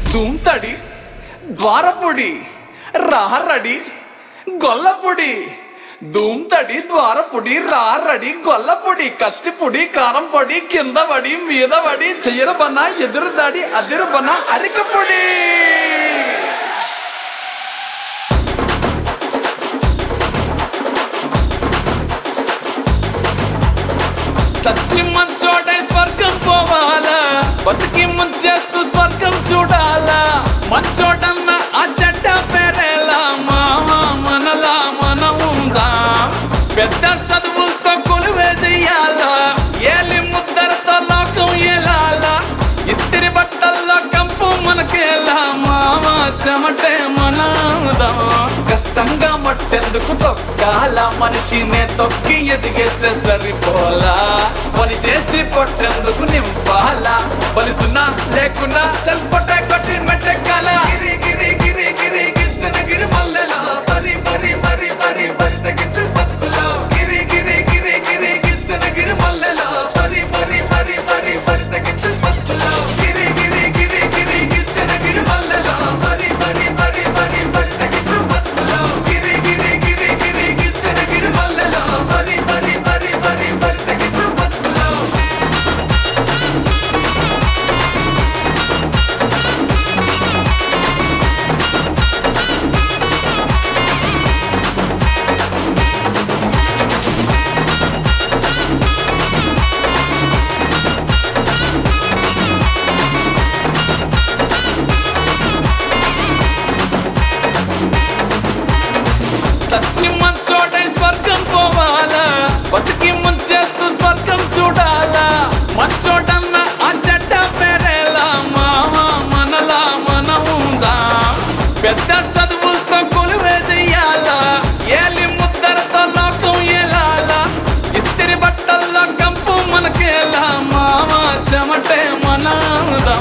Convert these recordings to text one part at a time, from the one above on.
దుంతడి ద్వారపుడి రారడి గొల్లపుడి దుంతడి ద్వారపుడి రారడి గొల్లపుడి కత్తిపుడి కారం పొడి కింద పడి మీద పడి చెయ్యరబన ఎదురుదాడి అదిరుబన అరికపుడి సచ్చి మంచోడై స్వర్గం పోవాలా బతికి ముంచేస్తూ స్వర్గం చూడాలా మంచోడన్న ఆ చెడ్డ పేరేలా మావా మనలా మన ఉందా పెద్ద చదువులతో కొలువే చెయ్యాలా ఏలి ముద్దరతో లోకం ఏలాలా ఇస్తిరి బట్టల్లో కంపు మనకేలా మావా చెమటే మనదా కష్టంగా మట్టెందుకు తొక్కాల మనిషినే తొక్కి ఎదిగేస్తే సరిపోలా పని చేసి పొట్టెందుకు నింపాలా బలిసున్నా లేకున్నా చల్పొట్ట కొట్టి మెట్టెక్కాల గిరి గిరి గిరి గిరి గిచ్చన గిరి మల్లెలా పరి పరి పరి పరి పరి తగ్గించు పత్తులో గిరి గిరి గిరి గిరి గిచ్చన గిరి మల్లెలా పరి పరి పరి పరి పరి తగ్గించు పత్తులో గిరి గిరి గిరి గిరి గిచ్చన గిరి మల్లెలా పరి పరి పరి పరి పరి తగ్గించు పత్తులో గిరి గిరి గిరి గిరి గిచ్చన గిరి మల్లెలా పరి పరి పరి పరి పరి తగ్గించు పత్తులో సచ్చి మంచోడై స్వర్గం పోవాలా బతికి ముంచేస్తూ స్వర్గం చూడాలా మంచోడన్న ఆ చెడ్డ పేరేలా మావా మనలా మన ఉందా పెద్ద చదువులతో కొలువే చెయ్యాలా ఏలి ముద్దరతో లోకం ఏలాలా ఇస్తిరి బట్టల్లో కంపు మనకేలా మావా చెమటే మనదా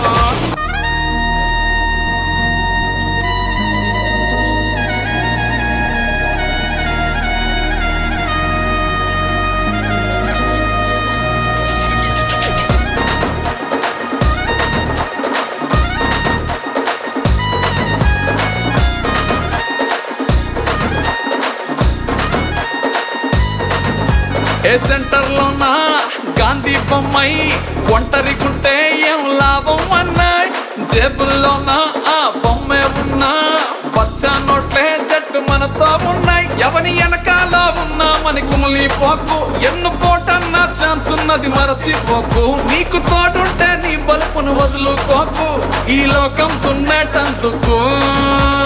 ఏ సెంటర్ లోనా గాంధీ బొమ్మై ఒంటరి గుంటే ఏం లాభం అన్నాయి జేబుల్లోనా ఆ బొమ్మే ఉన్నా పచ్చ నోట్లే జట్టు మనతో ఉన్నాయి ఎవని వెనకాల ఉన్నా మన కుమలి పోకు ఎన్ను పోటన్న ఛాన్స్ ఉన్నది మరచిపోకు నీకు తోడుంటే నీ బలుపును వదులుకోకు ఈ లోకం తున్నేటందుకు